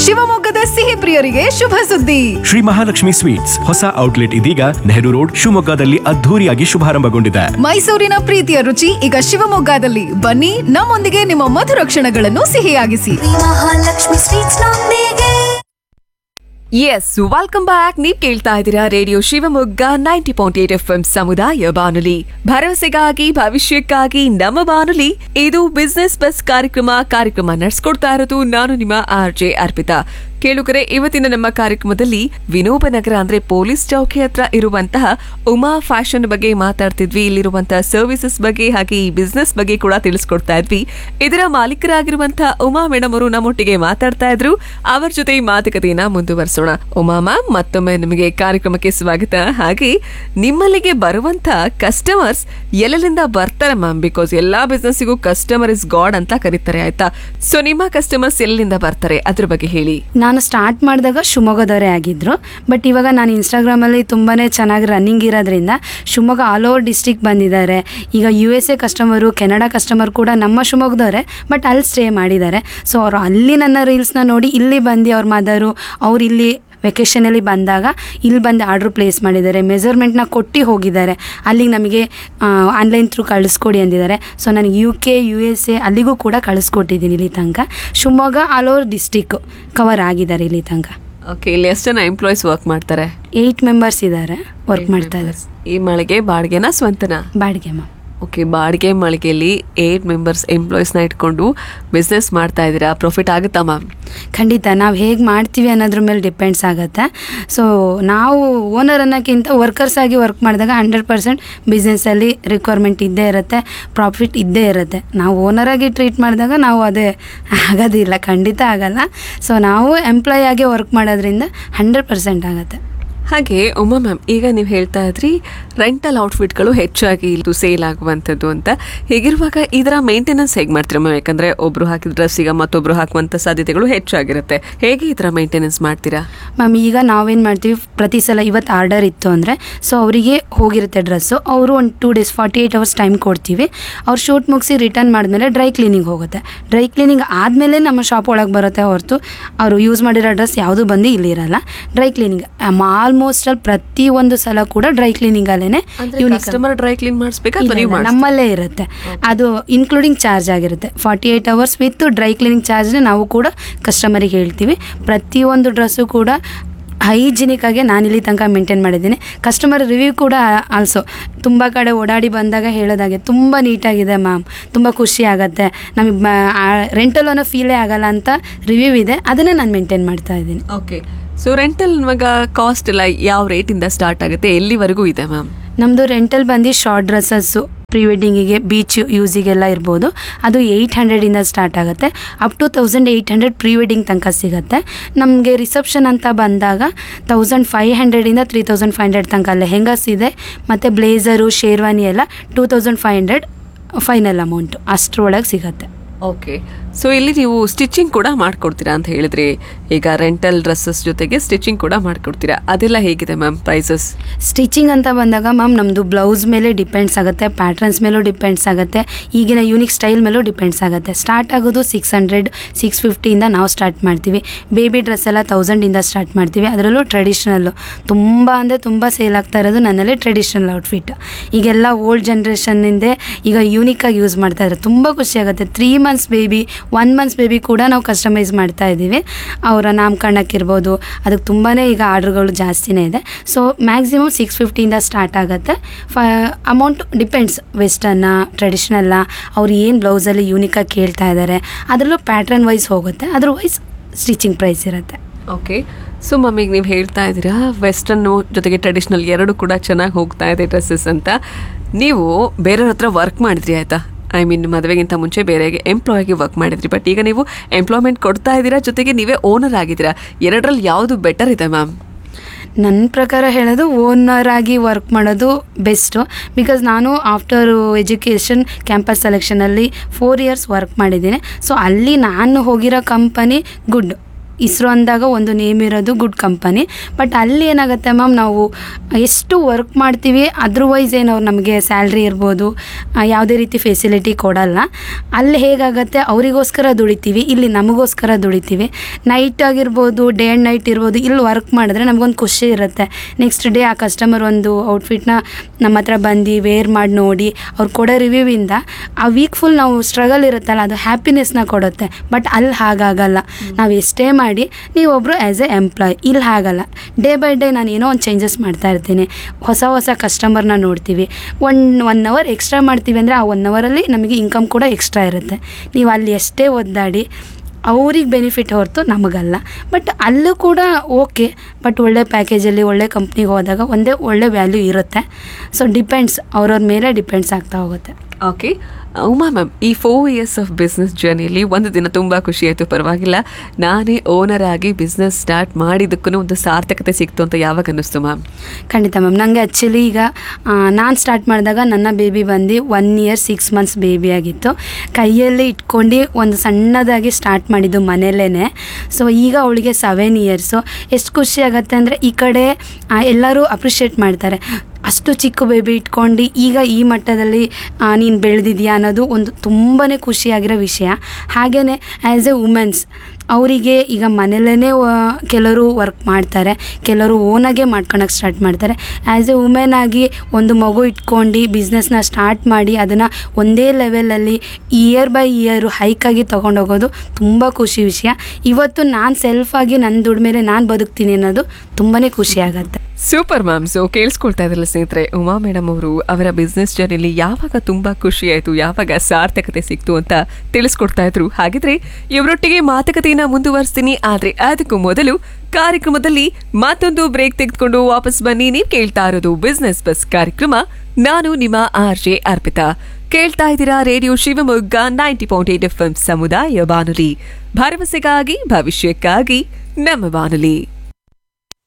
ಶಿವಮೊಗ್ಗದ ಸಿಹಿ ಪ್ರಿಯರಿಗೆ ಶುಭ ಸುದ್ದಿ ಶ್ರೀ ಮಹಾಲಕ್ಷ್ಮಿ ಸ್ವೀಟ್ಸ್ ಹೊಸ ಔಟ್ಲೆಟ್ ಇದೀಗ ನೆಹರು ರೋಡ್ ಶಿವಮೊಗ್ಗದಲ್ಲಿ ಅದ್ಧೂರಿಯಾಗಿ ಶುಭಾರಂಭಗೊಂಡಿದೆ ಮೈಸೂರಿನ ಪ್ರೀತಿಯ ರುಚಿ ಈಗ ಶಿವಮೊಗ್ಗದಲ್ಲಿ ಬನ್ನಿ ನಮ್ಮೊಂದಿಗೆ ನಿಮ್ಮ ಮಧುರ ಕ್ಷಣಗಳನ್ನು ಸಿಹಿಯಾಗಿಸಿ ಮಹಾಲಕ್ಷ್ಮಿ ಸ್ವೀಟ್ಸ್ ನೊಂದಿಗೆ ಎಸ್ ವೆಲ್ಕಮ್ ಬ್ಯಾಕ್ ನೀವ್ ಕೇಳ್ತಾ ಇದ್ದೀರಾ radio Shivamogga ninety point eight F M ಸಮುದಾಯ ಬಾನುಲಿ ಭರವಸೆಗಾಗಿ ಭವಿಷ್ಯಕ್ಕಾಗಿ ನಮ್ಮ ಬಾನುಲಿ ಇದು ಬಿಸ್ನೆಸ್ ಬಸ್ ಕಾರ್ಯಕ್ರಮ ಕಾರ್ಯಕ್ರಮ ನಡೆಸ್ಕೊಡ್ತಾ ಇರೋದು ನಾನು ನಿಮ್ಮ ಆರ್ ಜೆ ಅರ್ಪಿತಾ ಕೇಳುಗರೆ ಇವತ್ತಿನ ನಮ್ಮ ಕಾರ್ಯಕ್ರಮದಲ್ಲಿ ವಿನೋಬ ನಗರ ಅಂದ್ರೆ ಪೊಲೀಸ್ ಚೌಕಿ ಹತ್ರ ಇರುವಂತಹ ಉಮಾ ಫ್ಯಾಷನ್ ಬಗ್ಗೆ ಮಾತಾಡ್ತಿದ್ವಿ ಇಲ್ಲಿರುವಂತಹ ಸರ್ವಿಸಸ್ ಬಗ್ಗೆ ಹಾಗೆ ಈ ಬಿಸ್ನೆಸ್ ಬಗ್ಗೆ ಕೂಡ ತಿಳಿಸ್ಕೊಡ್ತಾ ಇದ್ವಿ ಇದರ ಮಾಲೀಕರಾಗಿರುವಂತಹ ಉಮಾ ಮೇಡಮ್ ಅವರು ನಮ್ಮೊಟ್ಟಿಗೆ ಮಾತಾಡ್ತಾ ಇದ್ರು ಅವರ ಜೊತೆ ಈ ಮಾತುಕತೆಯನ್ನ ಮುಂದುವರಿಸೋಣ ಉಮಾ ಮ್ಯಾಮ್ ಮತ್ತೊಮ್ಮೆ ನಿಮಗೆ ಕಾರ್ಯಕ್ರಮಕ್ಕೆ ಸ್ವಾಗತ ಹಾಗೆ ನಿಮ್ಮಲ್ಲಿಗೆ ಬರುವಂತ ಕಸ್ಟಮರ್ಸ್ ಎಲ್ಲೆಲ್ಲಿಂದ ಬರ್ತಾರೆ ಮ್ಯಾಮ್ ಬಿಕಾಸ್ ಎಲ್ಲಾ ಬಿಸ್ನೆಸ್ಸಿಗೂ ಕಸ್ಟಮರ್ ಇಸ್ ಗಾಡ್ ಅಂತ ಕರೀತಾರೆ ಆಯ್ತಾ ಸೊ ನಿಮ್ಮ ಕಸ್ಟಮರ್ಸ್ ಎಲ್ಲಿಂದ ಬರ್ತಾರೆ ಅದ್ರ ಬಗ್ಗೆ ಹೇಳಿ ನಾನು ಸ್ಟಾರ್ಟ್ ಮಾಡಿದಾಗ ಶಿವಮೊಗ್ಗದವರೇ ಆಗಿದ್ದರು ಬಟ್ ಇವಾಗ ನಾನು ಇನ್ಸ್ಟಾಗ್ರಾಮಲ್ಲಿ ತುಂಬಾ ಚೆನ್ನಾಗಿ ರನ್ನಿಂಗ್ ಇರೋದ್ರಿಂದ ಶಿವಮೊಗ್ಗ ಆಲ್ ಓವರ್ ಡಿಸ್ಟಿಕ್ ಬಂದಿದ್ದಾರೆ ಈಗ U S A customer Canada customer ಕೂಡ ನಮ್ಮ ಶಿವಮೊಗ್ಗದವರೇ ಬಟ್ ಅಲ್ಲಿ ಸ್ಟೇ ಮಾಡಿದ್ದಾರೆ ಸೊ ಅವರು ಅಲ್ಲಿ ನನ್ನ ರೀಲ್ಸ್ನ ನೋಡಿ ಇಲ್ಲಿ ಬಂದು ಅವ್ರ ಮದರು ಅವ್ರು ಇಲ್ಲಿ ವೆಕೇಷನಲ್ಲಿ ಬಂದಾಗ ಇಲ್ಲಿ ಬಂದು ಆರ್ಡ್ರ್ ಪ್ಲೇಸ್ ಮಾಡಿದ್ದಾರೆ ಮೆಜರ್ಮೆಂಟ್ನ ಕೊಟ್ಟು ಹೋಗಿದ್ದಾರೆ ಅಲ್ಲಿಗೆ ನಮಗೆ ಆನ್ಲೈನ್ ಥ್ರೂ ಕಳಿಸ್ಕೊಡಿ ಅಂದಿದ್ದಾರೆ ಸೊ ನನಗೆ U K U S A ಅಲ್ಲಿಗೂ ಕೂಡ ಕಳಿಸ್ಕೊಟ್ಟಿದ್ದೀನಿ ಇಲ್ಲಿ ತನಕ Shivamogga all over district cover ಆಗಿದ್ದಾರೆ ಇಲ್ಲಿ ತನಕ ಓಕೆ ಇಲ್ಲಿ ಎಷ್ಟು ಜನ ಎಂಪ್ಲಾಯೀಸ್ ವರ್ಕ್ ಮಾಡ್ತಾರೆ ಏಯ್ಟ್ ಮೆಂಬರ್ಸ್ ಇದ್ದಾರೆ ವರ್ಕ್ ಮಾಡ್ತಾ ಇದ್ದಾರೆ ಈ ಮಳಿಗೆ ಬಾಡಿಗೆನ ಸ್ವಂತನ ಬಾಡಿಗೆ ಮ್ಯಾಮ್ ಓಕೆ ಬಾಡಿಗೆ ಮಳಿಗೆಯಲ್ಲಿ ಏಟ್ ಮೆಂಬರ್ಸ್ ಎಂಪ್ಲಾಯೀಸ್ನ ಇಟ್ಕೊಂಡು ಬಿಸ್ನೆಸ್ ಮಾಡ್ತಾ ಇದ್ದೀರಾ ಪ್ರಾಫಿಟ್ ಆಗುತ್ತಾ ಮ್ಯಾಮ್ ಖಂಡಿತ ನಾವು ಹೇಗೆ ಮಾಡ್ತೀವಿ ಅನ್ನೋದ್ರ ಮೇಲೆ ಡಿಪೆಂಡ್ಸ್ ಆಗುತ್ತೆ ಸೊ ನಾವು ಓನರ್ ಅನ್ನೋಕ್ಕಿಂತ ವರ್ಕರ್ಸ್ ಆಗಿ ವರ್ಕ್ ಮಾಡಿದಾಗ ಹಂಡ್ರೆಡ್ ಪರ್ಸೆಂಟ್ ಬಿಸ್ನೆಸ್ಸಲ್ಲಿ ರಿಕ್ವೈರ್ಮೆಂಟ್ ಇದ್ದೇ ಇರುತ್ತೆ ಪ್ರಾಫಿಟ್ ಇದ್ದೇ ಇರುತ್ತೆ ನಾವು ಓನರ್ ಆಗಿ ಟ್ರೀಟ್ ಮಾಡಿದಾಗ ನಾವು ಅದೇ ಆಗೋದಿಲ್ಲ ಖಂಡಿತ ಆಗಲ್ಲ ಸೊ ನಾವು ಎಂಪ್ಲಾಯ್ ಆಗಿ ವರ್ಕ್ ಮಾಡೋದ್ರಿಂದ ಹಂಡ್ರೆಡ್ ಪರ್ಸೆಂಟ್ ಆಗುತ್ತೆ ಹಾಗೆ ಉಮಾ ಮ್ಯಾಮ್ ಈಗ ನೀವು ಹೇಳ್ತಾ ಇದ್ರಿ ರೆಂಟಲ್ ಔಟ್ಫಿಟ್ಗಳು ಹೆಚ್ಚಾಗಿ ಇದು ಸೇಲ್ ಆಗುವಂಥದ್ದು ಅಂತ ಹೀಗಿರುವಾಗ ಇದರ ಮೇಂಟೆನೆನ್ಸ್ ಹೇಗೆ ಮಾಡ್ತೀರಾ ಮ್ಯಾಮ್ ಯಾಕಂದ್ರೆ ಒಬ್ರು ಹಾಕಿದ ಡ್ರೆಸ್ ಈಗ ಮತ್ತೊಬ್ರು ಹಾಕುವಂತ ಸಾಧ್ಯತೆಗಳು ಹೆಚ್ಚಾಗಿರುತ್ತೆ ಹೇಗೆ ಇದರ ಮೇಂಟೆನೆನ್ಸ್ ಮಾಡ್ತೀರಾ ಮ್ಯಾಮ್ ಈಗ ನಾವೇನು ಮಾಡ್ತೀವಿ ಪ್ರತಿ ಸಲ ಇವತ್ತು ಆರ್ಡರ್ ಇತ್ತು ಅಂದರೆ ಸೊ ಅವರಿಗೆ ಹೋಗಿರುತ್ತೆ ಡ್ರೆಸ್ಸು ಅವರು ಒಂದು two days forty eight hours time ಕೊಡ್ತೀವಿ ಅವ್ರು ಶೂಟ್ ಮುಗಿಸಿ ರಿಟರ್ನ್ ಮಾಡಿದ್ಮೇಲೆ ಡ್ರೈ ಕ್ಲೀನಿಂಗ್ ಹೋಗುತ್ತೆ ಡ್ರೈ ಕ್ಲೀನಿಂಗ್ ಆದಮೇಲೆ ನಮ್ಮ ಶಾಪ್ ಒಳಗೆ ಬರುತ್ತೆ ಹೊರತು ಅವರು ಯೂಸ್ ಮಾಡಿರೋ ಡ್ರೆಸ್ ಯಾವುದೂ ಬಂದು ಇಲ್ಲಿ ಇರಲ್ಲ ಡ್ರೈ ಕ್ಲೀನಿಂಗ್ ಆಲ್ಮೋಸ್ಟ್ ಅಲ್ಲಿ ಪ್ರತಿ ಒಂದು ಸಲ ಕೂಡ ಡ್ರೈ ಕ್ಲೀನಿಂಗಲ್ಲೇ ಕಸ್ಟಮರ್ ಡ್ರೈ ಕ್ಲೀನ್ ಮಾಡಿಸ್ಬೇಕಾ ಅಥವಾ ನೀವು ಮಾಡಿಸ್ತೀರಾ? ನಮ್ಮಲ್ಲೇ ಇರುತ್ತೆ ಅದು ಇನ್ಕ್ಲೂಡಿಂಗ್ ಚಾರ್ಜ್ ಆಗಿರುತ್ತೆ forty eight hours with dry cleaning ಚಾರ್ಜ್ನ ನಾವು ಕೂಡ ಕಸ್ಟಮರಿಗೆ ಹೇಳ್ತೀವಿ ಪ್ರತಿಯೊಂದು ಡ್ರೆಸ್ಸು ಕೂಡ ಹೈಜಿನಿಕ್ ಆಗಿ ನಾನು ಇಲ್ಲಿ ತನಕ ಮೇಂಟೈನ್ ಮಾಡಿದ್ದೀನಿ ಕಸ್ಟಮರ್ ರಿವ್ಯೂ ಕೂಡ ಆಲ್ಸೋ ತುಂಬ ಕಡೆ ಓಡಾಡಿ ಬಂದಾಗ ಹೇಳೋದಾಗೆ ತುಂಬ ನೀಟಾಗಿದೆ ಮ್ಯಾಮ್ ತುಂಬ ಖುಷಿ ಆಗುತ್ತೆ ನಮಗೆ ರೆಂಟಲ್ ಅನ್ನೋ ಫೀಲೇ ಆಗಲ್ಲ ಅಂತ ರಿವ್ಯೂ ಇದೆ ಅದನ್ನೇ ನಾನು ಮೇಂಟೈನ್ ಮಾಡ್ತಾ ಇದ್ದೀನಿ ಓಕೆ ಸೊ ರೆಂಟಲ್ ಇವಾಗ ಕಾಸ್ಟ್ ಎಲ್ಲ ಯಾವ ರೇಟಿಂದ ಸ್ಟಾರ್ಟ್ ಆಗುತ್ತೆ ಎಲ್ಲಿವರೆಗೂ ಇದೆ ಮ್ಯಾಮ್ ನಮ್ಮದು ರೆಂಟಲ್ ಬಂದು ಶಾರ್ಟ್ ಡ್ರೆಸ್ಸಸ್ಸು ಪ್ರೀ ವೆಡ್ಡಿಂಗಿಗೆ ಬೀಚ್ ಯೂಸಿಗೆಲ್ಲ ಇರ್ಬೋದು ಅದು ಏಯ್ಟ್ ಹಂಡ್ರೆಡಿಂದ ಸ್ಟಾರ್ಟ್ ಆಗುತ್ತೆ up to thousand eight hundred pre wedding ತನಕ ಸಿಗುತ್ತೆ ನಮಗೆ ರಿಸೆಪ್ಷನ್ ಅಂತ ಬಂದಾಗ ತೌಸಂಡ್ ಫೈವ್ ಹಂಡ್ರೆಡಿಂದ ತ್ರೀ ತೌಸಂಡ್ ಫೈವ್ ಹಂಡ್ರೆಡ್ ತನಕ ಲೆಹೆಂಗಾಸ್ ಇದೆ ಮತ್ತು ಬ್ಲೇಸರು ಶೇರ್ವಾನಿ ಎಲ್ಲ two thousand five hundred final amount ಅಷ್ಟರೊಳಗೆ ಸಿಗುತ್ತೆ ಓಕೆ ಸೊ ಇಲ್ಲಿ ನೀವು ಸ್ಟಿಚಿಂಗ್ ಕೂಡ ಮಾಡ್ಕೊಡ್ತೀರಾ ಅಂತ ಹೇಳಿದ್ರಿ ಈಗ ರೆಂಟಲ್ ಡ್ರೆಸ್ಸಸ್ ಜೊತೆಗೆ ಸ್ಟಿಚಿಂಗ್ ಕೂಡ ಮಾಡ್ಕೊಡ್ತೀರಾ ಅದೆಲ್ಲ ಹೇಗಿದೆ ಮ್ಯಾಮ್ ಪ್ರೈಸಸ್ ಸ್ಟಿಚಿಂಗ್ ಅಂತ ಬಂದಾಗ ಮ್ಯಾಮ್ ನಮ್ಮದು ಬ್ಲೌಸ್ ಮೇಲೆ ಡಿಪೆಂಡ್ಸ್ ಆಗುತ್ತೆ ಪ್ಯಾಟ್ರನ್ಸ್ ಮೇಲೂ ಡಿಪೆಂಡ್ಸ್ ಆಗುತ್ತೆ ಈಗಿನ ಯೂನಿಕ್ ಸ್ಟೈಲ್ ಮೇಲೂ ಡಿಪೆಂಡ್ಸ್ ಆಗುತ್ತೆ ಸ್ಟಾರ್ಟ್ ಆಗೋದು ಸಿಕ್ಸ್ ಹಂಡ್ರೆಡ್ ಸಿಕ್ಸ್ ಫಿಫ್ಟಿಯಿಂದ ನಾವು ಸ್ಟಾರ್ಟ್ ಮಾಡ್ತೀವಿ ಬೇಬಿ ಡ್ರೆಸ್ ಎಲ್ಲ ತೌಸಂಡಿಂದ ಸ್ಟಾರ್ಟ್ ಮಾಡ್ತೀವಿ ಅದರಲ್ಲೂ ಟ್ರೆಡಿಷ್ನಲ್ಲು ತುಂಬ ಅಂದರೆ ತುಂಬ ಸೇಲ್ ಆಗ್ತಾ ಇರೋದು ನನ್ನಲ್ಲಿ ಟ್ರೆಡಿಷ್ನಲ್ ಔಟ್ಫಿಟ್ ಈಗೆಲ್ಲ ಓಲ್ಡ್ ಜನ್ರೇಷನ್ನಿಂದ ಈಗ ಯೂನಿಕಾಗಿ ಯೂಸ್ ಮಾಡ್ತಾ ಇದ್ದಾರೆ ತುಂಬ ಖುಷಿ ಆಗುತ್ತೆ three months baby one months baby ಕೂಡ ನಾವು ಕಸ್ಟಮೈಸ್ ಮಾಡ್ತಾ ಇದ್ದೀವಿ ಅವರ ನಾಮಕರಣಕ್ಕಿರ್ಬೋದು ಅದಕ್ಕೆ ತುಂಬಾ ಈಗ ಆರ್ಡ್ರ್ಗಳು ಜಾಸ್ತಿನೇ ಇದೆ ಸೊ ಮ್ಯಾಕ್ಸಿಮಮ್ ಸಿಕ್ಸ್ ಫಿಫ್ಟಿಯಿಂದ ಸ್ಟಾರ್ಟ್ ಆಗುತ್ತೆ ಫ ಅಮೌಂಟ್ ಡಿಪೆಂಡ್ಸ್ ವೆಸ್ಟರ್ನ ಟ್ರೆಡಿಷ್ನಲ್ಲ ಅವ್ರು ಏನು ಬ್ಲೌಸಲ್ಲಿ ಯೂನಿಕಾಗಿ ಕೇಳ್ತಾ ಇದ್ದಾರೆ ಅದರಲ್ಲೂ ಪ್ಯಾಟ್ರನ್ ವೈಸ್ ಹೋಗುತ್ತೆ ಅದರ್ವೈಸ್ ಸ್ಟಿಚಿಂಗ್ ಪ್ರೈಸ್ ಇರುತ್ತೆ ಓಕೆ ಸೊ ಮಮ್ಮಿಗೆ ನೀವು ಹೇಳ್ತಾ ಇದ್ದೀರಾ ವೆಸ್ಟರ್ನ್ ಜೊತೆಗೆ ಟ್ರೆಡಿಷನಲ್ ಎರಡು ಕೂಡ ಚೆನ್ನಾಗಿ ಹೋಗ್ತಾ ಇದೆ ಡ್ರೆಸ್ಸಸ್ ಅಂತ ನೀವು ಬೇರೆಯವ್ರ ಹತ್ರ ವರ್ಕ್ ಮಾಡಿದ್ರಿ ಆಯ್ತಾ ಐ ಮೀನ್ ಮದುವೆಗಿಂತ ಮುಂಚೆ ಬೇರೆಗೆ ಎಂಪ್ಲಾಯ್ಗೆ ವರ್ಕ್ ಮಾಡಿದ್ರಿ ಬಟ್ ಈಗ ನೀವು ಎಂಪ್ಲಾಯ್ಮೆಂಟ್ ಕೊಡ್ತಾ ಇದ್ದೀರಾ ಜೊತೆಗೆ ನೀವೇ ಓನರ್ ಆಗಿದ್ದೀರಾ ಎರಡರಲ್ಲಿ ಯಾವುದು ಬೆಟರ್ ಇದೆ ಮ್ಯಾಮ್ ನನ್ನ ಪ್ರಕಾರ ಹೇಳೋದು ಓನರ್ ಆಗಿ ವರ್ಕ್ ಮಾಡೋದು ಬೆಸ್ಟು ಬಿಕಾಸ್ ನಾನು ಆಫ್ಟರ್ ಎಜುಕೇಷನ್ ಕ್ಯಾಂಪಸ್ ಸೆಲೆಕ್ಷನಲ್ಲಿ ಫೋರ್ ಇಯರ್ಸ್ ವರ್ಕ್ ಮಾಡಿದ್ದೀನಿ ಸೊ ಅಲ್ಲಿ ನಾನು ಹೋಗಿರೋ ಕಂಪನಿ ಗುಡ್ ಇಸ್ರೋ ಅಂದಾಗ ಒಂದು ನೇಮ್ ಇರೋದು ಗುಡ್ ಕಂಪನಿ ಬಟ್ ಅಲ್ಲಿ ಏನಾಗುತ್ತೆ ಮ್ಯಾಮ್ ನಾವು ಎಷ್ಟು ವರ್ಕ್ ಮಾಡ್ತೀವಿ ಅದ್ರವೈಸ್ ಏನು ಅವ್ರು ನಮಗೆ ಸ್ಯಾಲ್ರಿ ಇರ್ಬೋದು ಆ, ಯಾವುದೇ ರೀತಿ ಫೆಸಿಲಿಟಿ ಕೊಡಲ್ಲ ಅಲ್ಲಿ ಹೇಗಾಗತ್ತೆ ಅವರಿಗೋಸ್ಕರ ದುಡಿತೀವಿ ಇಲ್ಲಿ ನಮಗೋಸ್ಕರ ದುಡಿತೀವಿ ನೈಟ್ ಆಗಿರ್ಬೋದು ಡೇ ಆ್ಯಂಡ್ ನೈಟ್ ಇರ್ಬೋದು ಇಲ್ಲಿ ವರ್ಕ್ ಮಾಡಿದ್ರೆ ನಮಗೊಂದು ಖುಷಿ ಇರುತ್ತೆ ನೆಕ್ಸ್ಟ್ ಡೇ ಆ ಕಸ್ಟಮರ್ ಒಂದು ಔಟ್ಫಿಟ್ನ ನಮ್ಮ ಹತ್ರ ಬಂದು ವೇರ್ ಮಾಡಿ ನೋಡಿ ಅವ್ರು ಕೊಡೋ ರಿವ್ಯೂವಿಂದ ಆ ವೀಕ್ ಫುಲ್ ನಾವು ಸ್ಟ್ರಗಲ್ ಇರುತ್ತಲ್ಲ ಅದು ಹ್ಯಾಪಿನೆಸ್ನ ಕೊಡುತ್ತೆ ಬಟ್ ಅಲ್ಲಿ ಹಾಗಾಗಲ್ಲ ನಾವು ಎಷ್ಟೇ ಮಾಡಿ ನೀವೊಬ್ಬರು ಆ್ಯಸ್ ಎ ಎಂಪ್ಲಾಯ್ ಇಲ್ಲಿ ಹಾಗಲ್ಲ ಡೇ ಬೈ ಡೇ ನಾನು ಏನೋ ಒಂದು ಚೇಂಜಸ್ ಮಾಡ್ತಾ ಇರ್ತೀನಿ ಹೊಸ ಹೊಸ ಕಸ್ಟಮರ್ನ ನೋಡ್ತೀವಿ ಒನ್ ಒನ್ ಅವರ್ ಎಕ್ಸ್ಟ್ರಾ ಮಾಡ್ತೀವಿ ಅಂದರೆ ಆ ಒನ್ ಅವರಲ್ಲಿ ನಮಗೆ ಇನ್ಕಮ್ ಕೂಡ ಎಕ್ಸ್ಟ್ರಾ ಇರುತ್ತೆ ನೀವು ಅಲ್ಲಿ ಎಷ್ಟೇ ಒದ್ದಾಡಿ ಅವ್ರಿಗೆ ಬೆನಿಫಿಟ್ ಹೊರತು ನಮಗಲ್ಲ ಬಟ್ ಅಲ್ಲೂ ಕೂಡ ಓಕೆ ಬಟ್ ಒಳ್ಳೆ ಪ್ಯಾಕೇಜಲ್ಲಿ ಒಳ್ಳೆ ಕಂಪ್ನಿಗೆ ಹೋದಾಗ ಒಂದೇ ಒಳ್ಳೆ ವ್ಯಾಲ್ಯೂ ಇರುತ್ತೆ ಸೊ ಡಿಪೆಂಡ್ಸ್ ಅವ್ರವ್ರ ಮೇಲೆ ಡಿಪೆಂಡ್ಸ್ ಆಗ್ತಾ ಹೋಗುತ್ತೆ ಓಕೆ ಉಮಾ ಮ್ಯಾಮ್ ಈ ಫೋರ್ ಇಯರ್ಸ್ ಆಫ್ ಬಿಸ್ನೆಸ್ ಜರ್ನಿಯಲ್ಲಿ ಒಂದು ದಿನ ತುಂಬ ಖುಷಿ ಆಯಿತು ಪರವಾಗಿಲ್ಲ ನಾನೇ ಓನರ್ ಆಗಿ ಬಿಸ್ನೆಸ್ ಸ್ಟಾರ್ಟ್ ಮಾಡಿದ್ದಕ್ಕೂ ಒಂದು ಸಾರ್ಥಕತೆ ಸಿಕ್ತು ಅಂತ ಯಾವಾಗ ಅನ್ನಿಸ್ತು ಮ್ಯಾಮ್ ಖಂಡಿತ ಮ್ಯಾಮ್ ನನಗೆ ಆ್ಯಕ್ಚುಲಿ ಈಗ ನಾನು ಸ್ಟಾರ್ಟ್ ಮಾಡಿದಾಗ ನನ್ನ ಬೇಬಿ ಬಂದು one year six months baby ಆಗಿತ್ತು ಕೈಯಲ್ಲಿ ಇಟ್ಕೊಂಡು ಒಂದು ಸಣ್ಣದಾಗಿ ಸ್ಟಾರ್ಟ್ ಮಾಡಿದ್ದು ಮನೇಲೇ ಸೊ ಈಗ ಅವಳಿಗೆ ಸೆವೆನ್ ಇಯರ್ಸು ಎಷ್ಟು ಖುಷಿ ಆಗುತ್ತೆ ಅಂದರೆ ಈ ಕಡೆ ಆ, ಎಲ್ಲರೂ ಅಪ್ರಿಷಿಯೇಟ್ ಮಾಡ್ತಾರೆ ಅಷ್ಟು ಚಿಕ್ಕ ಬೇಬಿ ಇಟ್ಕೊಂಡು ಈಗ ಈ ಮಟ್ಟದಲ್ಲಿ ನೀನು ಬೆಳೆದಿದ್ಯಾ ಅನ್ನೋದು ಒಂದು ತುಂಬಾ ಖುಷಿಯಾಗಿರೋ ವಿಷಯ ಹಾಗೆಯೇ ಆ್ಯಸ್ ಎ ವುಮೆನ್ಸ್ ಅವರಿಗೆ ಈಗ ಮನೇಲೇ ಕೆಲವರು ವರ್ಕ್ ಮಾಡ್ತಾರೆ ಕೆಲವರು ಓನಾಗೆ ಮಾಡ್ಕೊಳಕ್ಕೆ ಸ್ಟಾರ್ಟ್ ಮಾಡ್ತಾರೆ ಆ್ಯಸ್ ಎ ವುಮೆನ್ ಆಗಿ ಒಂದು ಮಗು ಇಟ್ಕೊಂಡು ಬಿಸ್ನೆಸ್ನ ಸ್ಟಾರ್ಟ್ ಮಾಡಿ ಅದನ್ನು ಒಂದೇ ಲೆವೆಲಲ್ಲಿ ಇಯರ್ ಬೈ ಇಯರು ಹೈಕಾಗಿ ತೊಗೊಂಡೋಗೋದು ತುಂಬ ಖುಷಿ ವಿಷಯ ಇವತ್ತು ನಾನು ಸೆಲ್ಫಾಗಿ ನನ್ನ ದುಡಿಮೇಲೆ ನಾನು ಬದುಕ್ತೀನಿ ಅನ್ನೋದು ತುಂಬಾ ಖುಷಿ ಆಗುತ್ತೆ ಸೂಪರ್ ಮ್ಯಾಮ್ ಸೊ ಕೇಳಿಸ್ಕೊಳ್ತಾ ಇದ್ರಲ್ಲ ಸ್ನೇಹಿತರೆ ಉಮಾ ಮೇಡಮ್ ಅವರು ಅವರ ಬಿಸ್ನೆಸ್ ಜರ್ನಿಲಿ ಯಾವಾಗ ತುಂಬಾ ಖುಷಿ ಆಯಿತು ಯಾವಾಗ ಸಾರ್ಥಕತೆ ಸಿಕ್ತು ಅಂತ ತಿಳಿಸ್ಕೊಡ್ತಾ ಇದ್ರು ಹಾಗಿದ್ರೆ ಇವರೊಟ್ಟಿಗೆ ಮಾತುಕತೆಯನ್ನ ಮುಂದುವರಿಸ್ತೀನಿ ಆದ್ರೆ ಅದಕ್ಕೂ ಮೊದಲು ಕಾರ್ಯಕ್ರಮದಲ್ಲಿ ಮತ್ತೊಂದು ಬ್ರೇಕ್ ತೆಗೆದುಕೊಂಡು ವಾಪಸ್ ಬನ್ನಿ ನೀವು ಕೇಳ್ತಾ ಇರೋದು ಬಿಸ್ನೆಸ್ ಬಸ್ ಕಾರ್ಯಕ್ರಮ ನಾನು ನಿಮ್ಮ ಆರ್ ಜೆ ಅರ್ಪಿತಾ ಕೇಳ್ತಾ ಇದ್ದೀರಾ radio Shivamogga ninety point eight F ಸಮುದಾಯ ಬಾನುಲಿ ಭರವಸೆಗಾಗಿ ಭವಿಷ್ಯಕ್ಕಾಗಿ ನಮ್ಮ ಬಾನುಲಿ